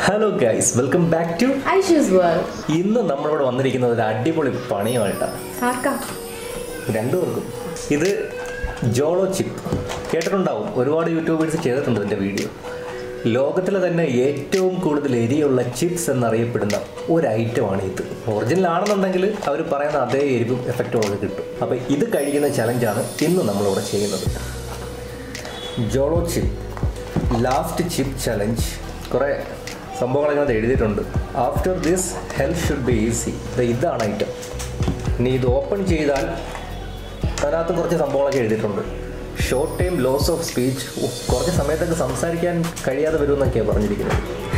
Hello guys welcome back to Aishu's world ഇന്ന് നമ്മളിവിടെ വന്നിരിക്കുന്നത് ഒരു അടിപൊളി പണിയുമായിട്ടാണ് ആർക്കാ രണ്ടുപേർക്കും ഇത് ജോളോ ചിപ്പ് കേട്ടിട്ടുണ്ടാവും ഒരുപാട് യൂട്യൂബേഴ്സ് ചെയ്തിട്ടുണ്ട് ഇതിൻ്റെ വീഡിയോ ലോകത്തിലെ തന്നെ ഏറ്റവും കൂടുതൽ എരിയുള്ള ചിപ്സ് എന്നറിയപ്പെടുന്ന ഒരു ഐറ്റമാണ് ഇത് ഒറിജിനൽ ആണെന്നുണ്ടെങ്കിൽ അവർ പറയുന്ന അതേ എരിവും എഫക്റ്റും നമുക്ക് കിട്ടും അപ്പോൾ ഇത് കഴിക്കുന്ന ചലഞ്ചാണ് ഇന്ന് നമ്മളിവിടെ ചെയ്യുന്നത് Jolo chip last chip challenge കുറേ സംഭവങ്ങളൊക്കെ അത് എഴുതിയിട്ടുണ്ട് after this health should be easy ഇതാണ് ഐറ്റം ഇനി ഇത് ഓപ്പൺ ചെയ്താൽ അതിനകത്ത് കുറച്ച് സംഭവങ്ങളൊക്കെ എഴുതിയിട്ടുണ്ട് short time loss of speech കുറച്ച് സമയത്തൊക്കെ സംസാരിക്കാൻ കഴിയാതെ വരുമെന്നൊക്കെയാണ് പറഞ്ഞിരിക്കുന്നത്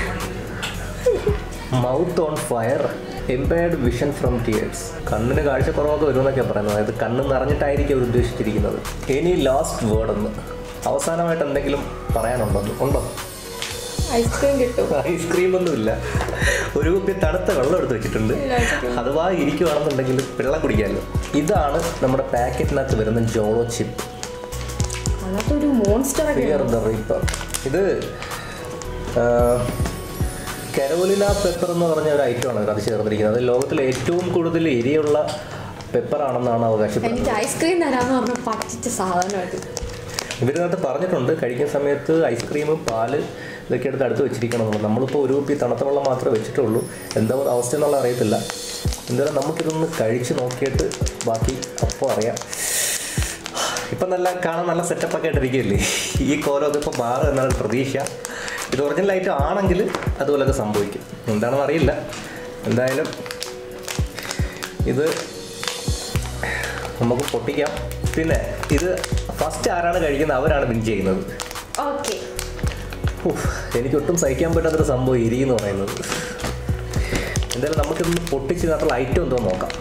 mouth on fire impaired vision from tears കണ്ണിന് കാഴ്ചക്കുറവൊക്കെ വരുമെന്നൊക്കെയാണ് പറയുന്നത് അതായത് കണ്ണ് നിറഞ്ഞിട്ടായിരിക്കും അവർ ഉദ്ദേശിച്ചിരിക്കുന്നത് ഇനി ലാസ്റ്റ് വേർഡ് ഒന്ന് അവസാനമായിട്ട് എന്തെങ്കിലും പറയാനുണ്ടോ ഉണ്ടോ ഐസ്ക്രീം കിട്ടും ഐസ്ക്രീം ഒന്നുമില്ല ഒരു കുപ്പി തണുത്ത വെള്ളം എടുത്ത് വെച്ചിട്ടുണ്ട് അഥവാ ഇരിക്കുവാണെന്നുണ്ടെങ്കിൽ വെള്ളം കുടിക്കാമല്ലോ ഇതാണ് നമ്മുടെ പാക്കറ്റിനകത്ത് വരുന്ന ജോളോ ചിപ്പ് അതിനകത്തൊരു മോൺസ്റ്റർ ഒക്കെ ഫിയർ ദ റീപ്പർ ഇത് ആ, കരോലിന പെപ്പർ എന്ന് പറഞ്ഞ ഒരു ഐറ്റമാണ് അത് ചേർന്നിരിക്കുന്നത് അത് ലോകത്തിലെ ഏറ്റവും കൂടുതൽ എരിയുള്ള പെപ്പർ ആണെന്നാണ് അവകാശപ്പെടുന്നത് എനിക്ക് ഐസ്ക്രീം തരാന്ന് പറഞ്ഞ പറ്റിച്ച സാധനമായിട്ട് ഇവരിനകത്ത് പറഞ്ഞിട്ടുണ്ട് കഴിക്കുന്ന സമയത്ത് ഐസ്ക്രീമും പാല് ഇതൊക്കെ എടുത്ത് അടുത്ത് വെച്ചിരിക്കണമെന്ന് നമ്മളിപ്പോൾ ഒരു കുപ്പി തണുത്ത വെള്ളം മാത്രമേ വെച്ചിട്ടുള്ളൂ എന്താ അവസ്ഥ എന്നുള്ള അറിയത്തില്ല എന്തായാലും നമുക്കിതൊന്ന് കഴിച്ച് നോക്കിയിട്ട് ബാക്കി അപ്പോൾ അറിയാം ഇപ്പം നല്ല കാണാൻ നല്ല സെറ്റപ്പൊക്കെ ആയിട്ടിരിക്കുകയല്ലേ ഈ കോലമൊക്കെ ഇപ്പോൾ മാറും എന്നാണ് പ്രതീക്ഷ ഇത് ഒറിജിനൽ ഐറ്റം ആണെങ്കിൽ അതുപോലൊക്കെ സംഭവിക്കും എന്താണെന്ന് അറിയില്ല എന്തായാലും ഇത് നമുക്ക് പൊട്ടിക്കാം പിന്നെ ഇത് ഫസ്റ്റ് ആരാണ് കഴിക്കുന്നത് അവരാണ് വിൻ ചെയ്യുന്നത് ഓക്കെ ഉഫ്, എനിക്കൊട്ടും സഹിക്കാൻ പറ്റാത്തൊരു സംഭവം ഇരി എന്ന് പറയുന്നത് എന്തായാലും നമുക്കിതൊന്ന് പൊട്ടിച്ച് ഇതിനകത്തുള്ള ഐറ്റം എന്തോ നോക്കാം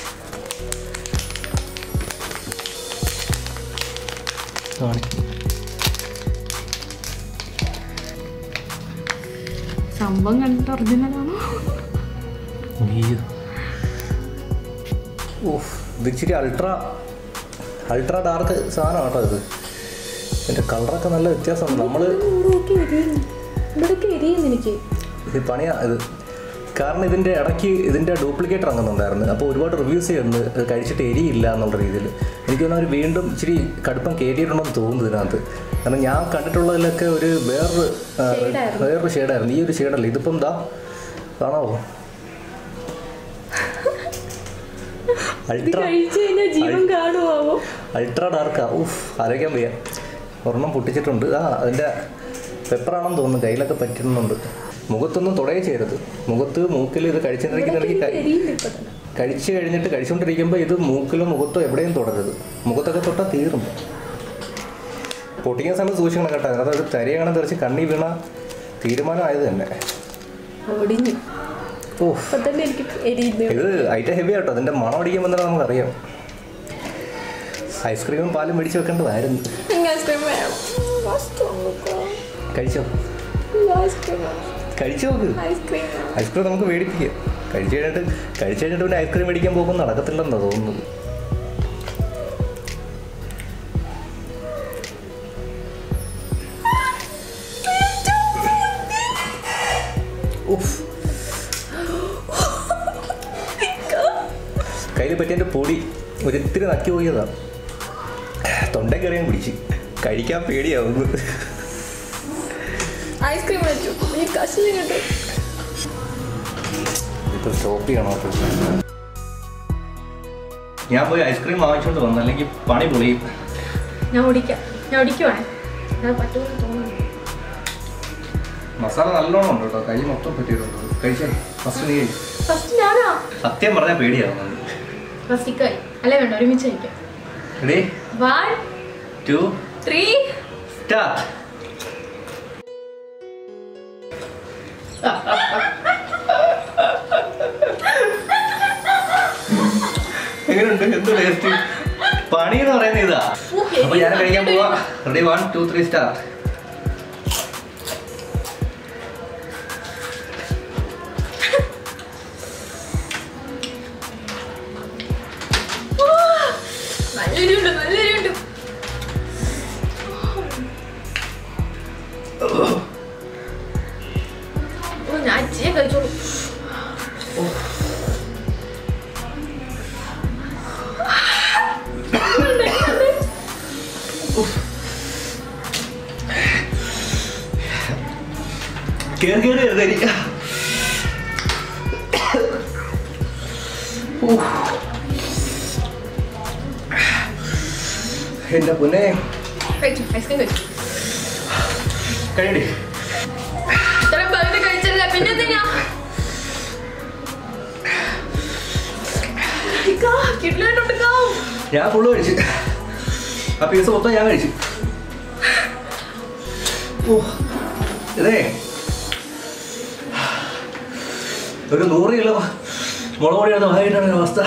സംഭവം കണ്ടിട്ട് ഒറിജിനലാണോ അയ്യോ. ഉഫ്, ഇത് ഇച്ചിരി അൾട്രാ അൾട്രാ ഡാർക്ക് സാധനമാണ് കേട്ടോ ഇത് എൻ്റെ കളറൊക്കെ നല്ല വ്യത്യാസമുണ്ട് നമ്മൾ ഇവിടെയൊക്കെ എരിയുന്നു ഇവിടെയൊക്കെ എരിയുന്നു എനിക്ക് ഇത് പണിയാ ഇത് കാരണം ഇതിൻ്റെ ഇടയ്ക്ക് ഇതിൻ്റെ ഡ്യൂപ്ലിക്കേറ്റ് ഇറങ്ങുന്നുണ്ടായിരുന്നു അപ്പോൾ ഒരുപാട് റിവ്യൂസ് ചെയ്യുന്നു ഇത് കഴിച്ചിട്ട് എരിയില്ല എന്നുള്ള രീതിയിൽ എനിക്ക് തോന്നുന്നു അവർ വീണ്ടും ഇച്ചിരി കടുപ്പം കയറിയിട്ടുണ്ടെന്ന് തോന്നുന്നു ഇതിനകത്ത് കാരണം ഞാൻ കണ്ടിട്ടുള്ളതിലൊക്കെ ഒരു വേറൊരു ആ, Shade ആയിരുന്നു. വേറൊരു ഷെയ്ഡായിരുന്നു ഈ ഒരു ഷെയ്ഡല്ല ഇതിപ്പം എന്താ കാണാവോ ഇത് അൾട്രാ കഴിച്ചു കഴിഞ്ഞാൽ ജീവൻ കാണുമാവോ അൾട്രാ ഡാർക്കാ ഊഫ് ആലോചിക്കാൻ വയ്യ ഒരെണ്ണം പൊട്ടിച്ചിട്ടുണ്ട് ആ അതിൻ്റെ പെപ്പറാണെന്ന് തോന്നുന്നു കയ്യിലൊക്കെ പറ്റുന്നുണ്ട് മുഖത്തൊന്നും തുടയെ ചെയ്യരുത് മുഖത്ത് മൂക്കിൽ ഇത് കഴിച്ചിട്ടിരിക്കുന്നിടയ്ക്ക് കൈ എരിയുന്നു ഇപ്പൊ തന്നെ കഴിച്ച് കഴിഞ്ഞിട്ട് കഴിച്ചുകൊണ്ടിരിക്കുമ്പോൾ ഇത് മൂക്കിലോ മുഖത്തോ എവിടെയും തുടരുത് മുഖത്തൊക്കെ തൊട്ടാൽ തീരും പൊട്ടിക്കുന്ന സമയത്ത് സൂക്ഷിക്കണം കേട്ടോ അതിനകത്ത് ഒരു തരിയങ്ങനെ തെറിച്ച് കണ്ണി വീണ തീരുമാനമായത് തന്നെ ഒടിഞ്ഞു ഓ ഇപ്പൊ തന്നെ എനിക്ക് എരിയുന്നു ഇത് ഐറ്റം ഹെവി ആട്ടോ അതിൻ്റെ മണം അടിക്കുമ്പോൾ തന്നെ നമുക്കറിയാം ഐസ്ക്രീമും പാലും മേടിച്ച് വെക്കേണ്ടതായിരുന്നു എനിക്ക് ഐസ്ക്രീം വേണം ഐസ്ക്രീം വെക്കണം. കഴിച്ചോ ഐസ്ക്രീം വേണം. കഴിച്ചു നോക്ക് ഐസ്ക്രീം വേണം. ഐസ്ക്രീം നമുക്ക് മേടിപ്പിക്കാം കഴിച്ചു കഴിഞ്ഞിട്ട് കഴിച്ചു കഴിഞ്ഞിട്ട് പിന്നെ ഐസ്ക്രീം മേടിക്കാൻ പോകുമ്പോൾ നടക്കത്തില്ലെന്നാണ് തോന്നുന്നത് ഉഫ്. കയ്യിൽ പറ്റിയതിൻ്റെ പൊടി ഒരിത്തിരി നക്കി പോയതാ തൊണ്ട കയറിയാൻ പിടിച്ച് കഴിക്കാൻ പേടിയാവുന്നു ഐസ്ക്രീം വെച്ചു എനിക്ക് കശിന് കിട്ടും ഇപ്പൊ സ്റ്റോപ്പ് ചെയ്യണോ അപ്പൊ? ഞാൻ പോയി ഐസ്ക്രീം വാങ്ങിച്ചോണ്ട് വന്നു അല്ലെങ്കിൽ പണി പൊളിയും ഞാൻ ഓടിക്കാം ഞാൻ ഓടിക്കുവാണേ ഞാൻ പറ്റുമെന്ന് തോന്നുന്നു മസാല നല്ലോണം ഉണ്ട് കേട്ടോ കൈ മൊത്തം പറ്റിയിട്ടുണ്ട് കഴിച്ചേ ഫസ്റ്റ് നീ കഴിക്ക്. ഫസ്റ്റ് ഞാനാ സത്യം പറഞ്ഞാൽ പേടിയാവുന്നുണ്ട് ഫസ്റ്റ് ഇക്കായി അല്ലേ വേണ്ട ഒരുമിച്ച് കഴിക്കാം ready one two three start എങ്ങനെയുണ്ട് എന്ത് ടേസ്റ്റ് പണി എന്ന് പറയുന്നത് ഇതാ അപ്പൊ ഞാൻ കഴിക്കാൻ പോവാ ready one two three start നല്ലൊരുണ്ട് നല്ലൊരുണ്ട് കേറി കേറി എഴുതരി എന്റെ പൊന്നെ കഴിച്ചു ഐസ്ക്രീം കഴിച്ചു കഴിയടി ഇത്രയും പകുതി കഴിച്ചില്ല പിന്നെ എന്തിനാ കിട്ടിലോട്ടുണ്ടോ ഞാൻ ഫുള്ള് കഴിച്ചു ആ പീസ് മൊത്തം ഞാൻ കഴിച്ചു ഓ ഇതേ ഒരു നൂറ് കിലോ മുളക് പൊടിയാണ് വാങ്ങിയിട്ടാണ് അവസ്ഥ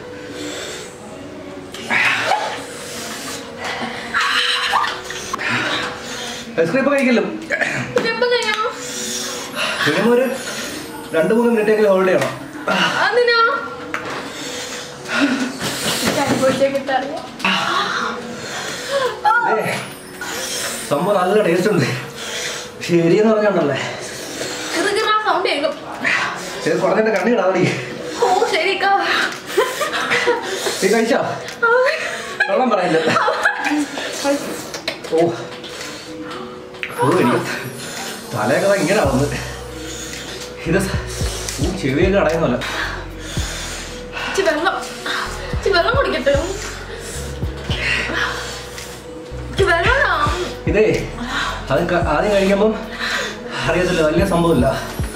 ഐസ്ക്രീം ഇപ്പൊ കഴിക്കില്ലോ എപ്പം കഴിഞ്ഞോ മിനിമം ഒരു രണ്ട് മൂന്ന് മിനിറ്റെങ്കിലും ഹോൾഡ് ചെയ്യണം അതിനാ അനുഭവിച്ചേക്കിട്ടറിയാം ഇതേ, സംഭവം നല്ല ടേസ്റ്റ് ഉണ്ട് ശരിയെന്ന് പറഞ്ഞോണ്ടല്ലേ കിറുകിറാ സൗണ്ട് കേൾക്കും ഇത് കുറഞ്ഞിട്ട് കണ്ണിടാവടി ഓ ശരി കാ നീ കഴിച്ചോ വെള്ളം പറയില്ല ഓ ഓ എനിക്ക് തലയൊക്കെ ദാ ഇങ്ങനെ ആവുന്നു ഇത് സ- ഈ ചെവിയൊക്കെ അടയുന്നല്ല ഇച്ചി വെള്ളം ഇച്ചി വെള്ളം കുടിക്കട്ടെ ഇച്ചി വെള്ളം ഇതേ അത് ക- ആദ്യം കഴിക്കുമ്പം അറിയത്തില്ല വലിയ സംഭവമില്ല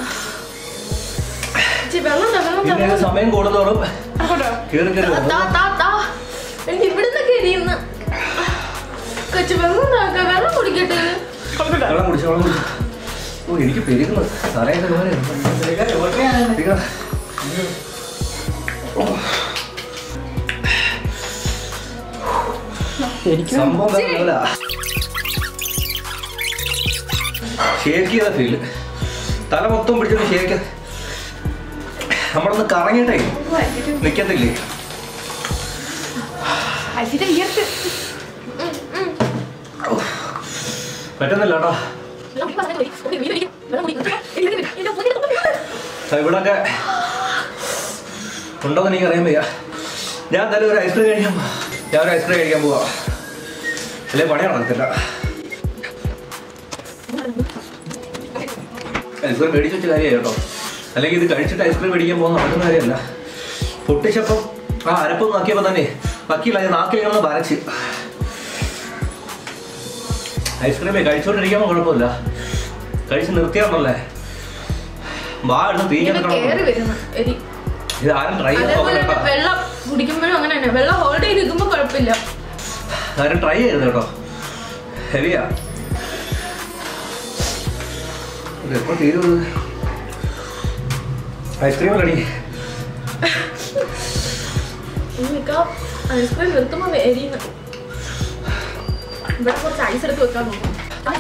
ഇച്ചി വെള്ളം താ, വെള്ളം താ, പിന്നെ ഇത് വെള്ളം താ. സമയം കൂടുന്നതോറും അങ്ങോട്ടോ? കയറി കയറി താ, താ, താ, താ. എനിക്ക് ഇവിടുന്നൊക്കെ എരിയുന്നു കൊച്ചു വെള്ളം താക്ക വെള്ളം കുടിക്കട്ടെ വെള്ളം കുടിച്ചു വെള്ളം കുടിച്ചു ഓ എനിക്ക് പെരുകുന്നു തലയൊക്കെ ഇങ്ങനെ സംഭവം വേറെ level ആ. ഷേക്ക് ചെയ്ത ഫീല് തല മൊത്തം പിടിച്ചിട്ട് ഷേക്ക് നമ്മളൊന്ന് കറങ്ങിയിട്ടേ നിക്കത്തില്ലേ അരിച്ചിട്ട് വിയർത്ത് പറ്റുന്നില്ല കേട്ടോ ഇവിടൊക്കെ ഉണ്ടോന്ന് എനിക്ക് അറിയാൻ വയ്യ ഞാൻ എന്തായാലും ഒരു ഐസ്ക്രീം കഴിക്കാൻ പോവാ. ഞാൻ ഒരു ഐസ്ക്രീം കഴിക്കാൻ പോവാ അല്ലെ പണി നടക്കത്തില്ല ഐസ്ക്രീം മേടിച്ച് വെച്ച കാര്യമായി കേട്ടോ അല്ലെങ്കിൽ ഇത് കഴിച്ചിട്ട് ഐസ്ക്രീം മേടിക്കാൻ പോകുന്ന നടക്കുന്ന കാര്യമല്ല പൊട്ടിച്ചപ്പം ആ അരപ്പം നാക്കിയപ്പോൾ തന്നെ വക്കീല നാക്കിൽ കിടന്ന് വരച്ച് ഐസ്ക്രീമേ കഴിച്ചോണ്ടിരിക്കുമ്പോൾ കുഴപ്പമില്ല കഴിച്ച് നിർത്തിയാണല്ലേ വാ എടുത്ത് തീക്കാൻ കേറി വരുന്നു എരി ഇത് ആരും ട്രൈ ചെയ്ത് അതേപോലെ നോക്കണം തന്നെ കേട്ടോ വെള്ളം കുടിക്കുമ്പോഴും അങ്ങനെ തന്നെ വെള്ളം ഹോൾഡ് ചെയ്ത് നിൽക്കുമ്പോ കുഴപ്പമില്ല ആരും ട്രൈ ചെയ്യരുത് കേട്ടോ ഹെവിയാ ഇത് എപ്പോ തീരുന്നത് ഐസ്ക്രീം റെഡി നിൽക്കാം ഐസ്ക്രീം നിർത്തുമ്പോ എരിയുന്നു ഇവിടെ കുറച്ച് ഐസ് എടുത്ത് വെക്കാൻ നോക്കും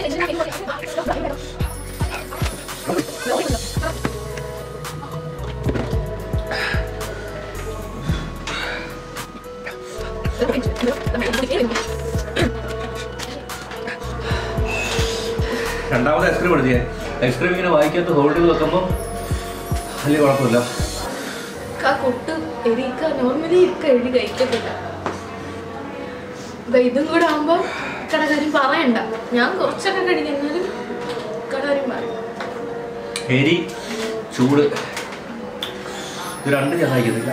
രണ്ടാമത് ഐസ്ക്രീം എടുത്തേ ഐസ്ക്രീം ഇങ്ങനെ വായിക്കകത്ത് ഹോൾഡ് ചെയ്ത് വെക്കുമ്പോൾ വലിയ കുഴപ്പമില്ല ആ കൊട്ട് എരിക്ക നോർമലി ഇക്ക എരി കഴിക്കത്തില്ല ദാ ഇതും കൂടെ ആകുമ്പോ കടകാര്യം പറയണ്ട ഞാൻ കുറച്ചൊക്കെ കഴിക്കുന്നാലും കടകാര്യം പറയും എരി ചൂട് ഇത് രണ്ടും ഞാൻ കഴിക്കത്തില്ല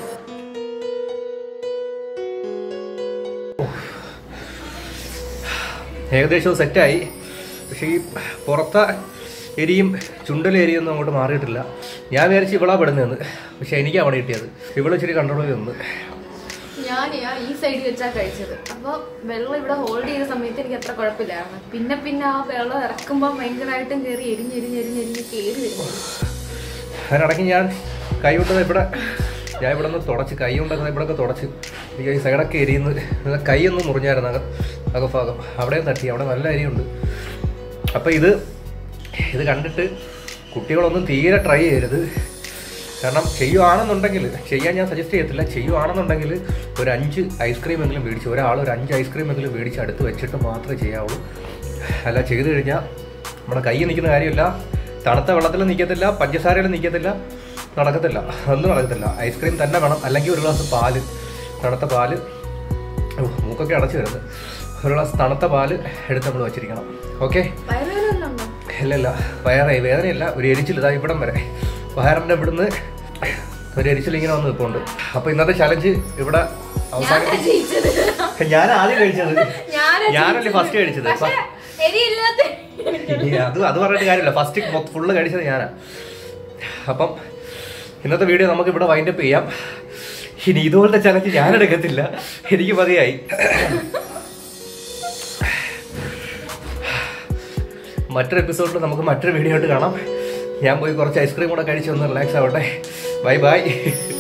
ഏകദേശം സെറ്റായി പക്ഷേ ഈ പുറത്തെ എരിയും ചുണ്ടലും എരിയൊന്നും അങ്ങോട്ട് മാറിയിട്ടില്ല ഞാൻ വിചാരിച്ച് ഇവളാ പെടുന്നതെന്ന് പക്ഷെ എനിക്ക് അവിടെ കിട്ടിയത് ഇവള് ഇച്ചിരി കൺട്രോൾ ചെയ്ത് നിന്ന് ഞാൻ ഈ സൈഡിൽ വെച്ചാ കഴിച്ചത് അപ്പൊ വെള്ളം ഇവിടെ ഹോൾഡ് ചെയ്ത സമയത്ത് എനിക്ക് അത്ര കുഴപ്പമില്ലായിരുന്നു പിന്നെ പിന്നെ ആ വെള്ളം ഇറക്കുമ്പോൾ ഭയങ്കരമായിട്ടും കയറി എരിഞ്ഞെരിഞ്ഞെരിഞ്ഞെരിഞ്ഞ് കയറി വരുന്നു അതിനിടയ്ക്ക് ഞാൻ കൈ കൊണ്ടത് ഇവിടെ ഞാൻ ഇവിടെ നിന്ന് തുടച്ച് കൈ കൊണ്ടൊക്കെ ഇവിടെ ഒക്കെ തുടച്ച് എനിക്ക് ഈ സൈഡൊക്കെ എരിയുന്നു ഇത് കൈ ഒന്ന് മുറിഞ്ഞായിരുന്നു അക അകഭാഗം അവിടെയും തട്ടി അവിടെ നല്ല അരിയുണ്ട് അപ്പോൾ ഇത് ഇത് കണ്ടിട്ട് കുട്ടികളൊന്നും തീരെ ട്രൈ ചെയ്യരുത് കാരണം ചെയ്യുവാണെന്നുണ്ടെങ്കിൽ ചെയ്യാൻ ഞാൻ സജസ്റ്റ് ചെയ്യത്തില്ല ചെയ്യുവാണെന്നുണ്ടെങ്കിൽ ഒരു അഞ്ച് ഐസ്ക്രീം എങ്കിലും മേടിച്ച് ഒരാൾ ഒരു അഞ്ച് ഐസ്ക്രീം എങ്കിലും മേടിച്ച് അടുത്ത് വെച്ചിട്ട് മാത്രമേ ചെയ്യാവുള്ളൂ അല്ല ചെയ്ത് കഴിഞ്ഞാൽ നമ്മുടെ കൈ നിൽക്കുന്ന കാര്യമില്ല തണുത്ത വെള്ളത്തിൽ നിൽക്കത്തില്ല പഞ്ചസാരയിൽ നിൽക്കത്തില്ല നടക്കത്തില്ല ഒന്നും നടക്കത്തില്ല ഐസ്ക്രീം തന്നെ വേണം അല്ലെങ്കിൽ ഒരു ഗ്ലാസ് പാല് തണുത്ത പാല് ഓ, മൂക്കൊക്കെ അടച്ചു വരുന്നത് ഒരു ഗ്ലാസ് തണുത്ത പാല് എടുത്ത് നമ്മൾ വെച്ചിരിക്കണം ഓക്കെ വയറുവേദന ഉണ്ടോ ഇല്ല ഇല്ല വയറേ വേദനയില്ല ഒരു എരിച്ചിൽ ഇതാ ഇവിടം വരെ വയറിൻ്റെ ഇവിടുന്ന് ഒരു എരിച്ചിൽ ഇങ്ങനെ വന്ന് നിൽപ്പുണ്ട് അപ്പോൾ ഇന്നത്തെ ചലഞ്ച് ഇവിടെ അവസാനിപ്പിച്ച് ജയിച്ചത് ഞാൻ ആദ്യം കഴിച്ചത് ഞാനാ ഞാനല്ലേ ഫസ്റ്റ് കഴിച്ചത് പക്ഷെ എരിയില്ലാത്ത ഇനി അത് അത് പറഞ്ഞിട്ട് കാര്യമില്ല ഫസ്റ്റ് ഫുള്ള് കഴിച്ചത് ഞാനാ അപ്പം ഇന്നത്തെ വീഡിയോ നമുക്ക് ഇവിടെ വൈൻഡപ്പ് ചെയ്യാം ഇനി ഇതുപോലത്തെ ചലഞ്ച് ഞാൻ എടുക്കത്തില്ല എനിക്ക് മതിയായി മറ്റൊരു എപ്പിസോഡിൽ നമുക്ക് മറ്റൊരു വീഡിയോ ആയിട്ട് കാണാം ഞാൻ പോയി കുറച്ച് ഐസ്ക്രീം കൂടെ കഴിച്ച് ഒന്ന് റിലാക്സ് ആവട്ടെ ബൈ ബൈ